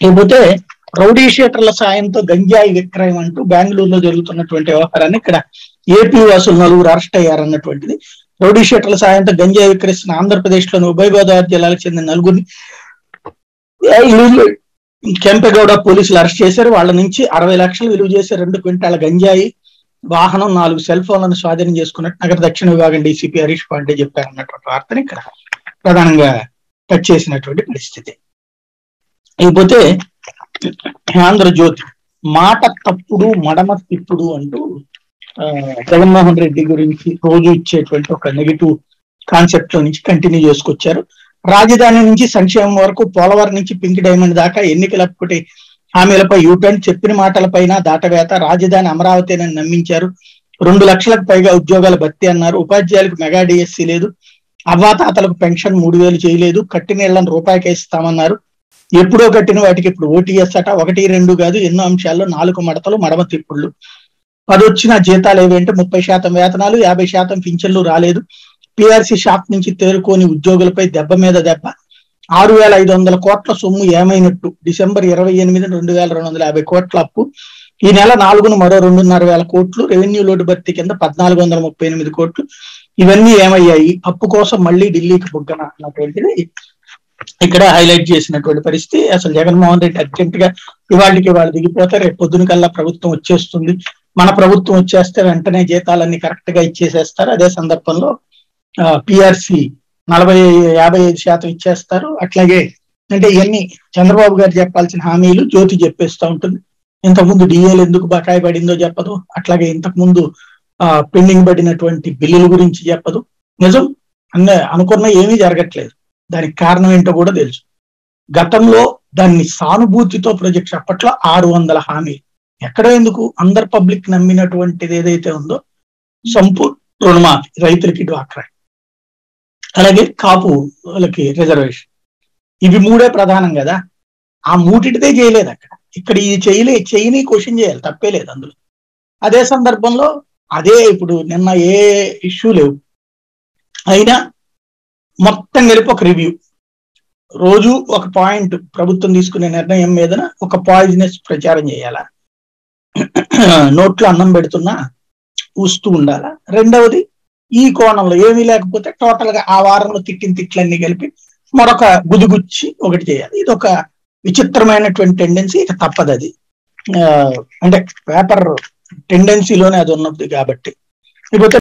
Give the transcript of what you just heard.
లేకపోతే రౌడీ షీటర్ల సాయంతో గంజాయి విక్రయం అంటూ బెంగళూరులో జరుగుతున్నటువంటి వ్యవహారాన్ని ఇక్కడ ఏపీ వాసులు నలుగురు అరెస్ట్ అయ్యారన్నటువంటిది రౌడీ షీటర్ల సాయంతో గంజాయి విక్రయిస్తున్న ఆంధ్రప్రదేశ్ లోని ఉభయ గోదావరి జిల్లాలకు చెందిన నలుగురిని కెంపెగౌడ పోలీసులు అరెస్ట్ చేశారు వాళ్ళ నుంచి అరవై లక్షలు విలువ చేసే రెండు క్వింటాల గంజాయి వాహనం నాలుగు సెల్ ఫోన్లను స్వాధీనం చేసుకున్నట్టు నగర దక్షిణ విభాగం డీసీపీ హరీష్ పాండే చెప్పారు అన్నటువంటి వార్తని ఇక్కడ ప్రధానంగా టచ్ చేసినటువంటి పరిస్థితి ఇకపోతే ఆంధ్రజ్యోతి మాట తప్పుడు మడమ తిప్పుడు అంటూ ఆ, జగన్మోహన్ రెడ్డి గురించి రోజు ఇచ్చేటువంటి ఒక నెగిటివ్ కాన్సెప్ట్ లో నుంచి కంటిన్యూ చేసుకొచ్చారు రాజధాని నుంచి సంక్షేమం వరకు పోలవరం నుంచి పింక్ డైమండ్ దాకా ఎన్నికలప్పటి హామీలపై యూటర్న్ చెప్పిన మాటలపైన దాటవేత రాజధాని అమరావతి అని నమ్మించారు రెండు లక్షలకు పైగా ఉద్యోగాల భర్తీ అన్నారు ఉపాధ్యాయులకు మెగా డిఎస్సీ లేదు అవ్వాతాతలకు పెన్షన్ మూడు వేలు చేయలేదు కట్టిన ఇళ్లను రూపాయికి ఇస్తామన్నారు ఎప్పుడో కట్టిన వాటికి ఇప్పుడు ఓటీఎస్ అట ఒకటి రెండు కాదు ఎన్నో అంశాల్లో నాలుగు మడతలు మడమ తిప్పుళ్ళు పదొచ్చిన జీతాలు ఏవేంటే ముప్పై శాతం వేతనాలు యాభై శాతం పింఛన్లు రాలేదు పిఆర్సీ షాప్ నుంచి తేరుకోని ఉద్యోగులపై దెబ్బ మీద దెబ్బ ఆరు వేల ఐదు వందల కోట్ల సొమ్ము ఏమైనట్టు డిసెంబర్ ఇరవై ఎనిమిది రెండు వేల రెండు వందల యాభై కోట్ల అప్పు ఈ నెల నాలుగును మరో రెండున్నర వేల కోట్లు రెవెన్యూ లోటు భర్తీ కింద పద్నాలుగు వందల ముప్పై ఎనిమిది కోట్లు ఇవన్నీ ఏమయ్యాయి అప్పు కోసం మళ్ళీ ఢిల్లీకి బుగ్గన అన్నటువంటిది ఇక్కడ హైలైట్ చేసినటువంటి పరిస్థితి అసలు జగన్మోహన్ రెడ్డి అర్జెంట్ గా ఇవాళకి వాళ్ళు దిగిపోతే రేపు పొద్దున కల్లా ప్రభుత్వం వచ్చేస్తుంది మన ప్రభుత్వం వచ్చేస్తే వెంటనే జీతాలన్నీ కరెక్ట్ గా ఇచ్చేసేస్తారు అదే సందర్భంలో పిఆర్సి నలభై యాభై ఐదు శాతం ఇచ్చేస్తారు అట్లాగే అంటే ఇవన్నీ చంద్రబాబు గారు చెప్పాల్సిన హామీలు జ్యోతి చెప్పేస్తూ ఉంటుంది ఇంతకుముందు డిఏలు ఎందుకు బకాయి పడిందో చెప్పదు అట్లాగే ఇంతకు ముందు పెండింగ్ పడినటువంటి బిల్లుల గురించి చెప్పదు నిజం అన్న అనుకున్న ఏమీ జరగట్లేదు దానికి కారణం ఏంటో కూడా తెలుసు గతంలో దాన్ని సానుభూతితో ప్రొజెక్ట్ అప్పట్లో ఆరు వందల హామీలు ఎక్కడ ఎందుకు అందరు పబ్లిక్ నమ్మినటువంటిది ఏదైతే ఉందో సంపూర్ణ రుణమాఫీ రైతులకి డ్వాక్రా అలాగే కాపు వాళ్ళకి రిజర్వేషన్ ఇవి మూడే ప్రధానం కదా ఆ మూటిటిదే చేయలేదు అక్కడ ఇక్కడ ఈ చేయలే చేయని క్వశ్చన్ చేయాలి తప్పే లేదు అందులో అదే సందర్భంలో అదే ఇప్పుడు నిన్న ఏ ఇష్యూ లేవు అయినా మొత్తం కలిపి ఒక రివ్యూ రోజు ఒక పాయింట్ ప్రభుత్వం తీసుకునే నిర్ణయం మీద ఒక పాయిజనస్ ప్రచారం చేయాలా నోట్లో అన్నం పెడుతున్నా ఊస్తూ ఉండాలా రెండవది ఈ కోణంలో ఏమీ లేకపోతే టోటల్ గా ఆ వారంలో తిట్టిన తిట్లన్నీ కలిపి మరొక గుదిగుచ్చి ఒకటి చేయాలి ఇది ఒక విచిత్రమైనటువంటి టెండెన్సీ ఇక తప్పదు అది అంటే పేపర్ టెండెన్సీలోనే అది ఉన్నది కాబట్టి ఇకపోతే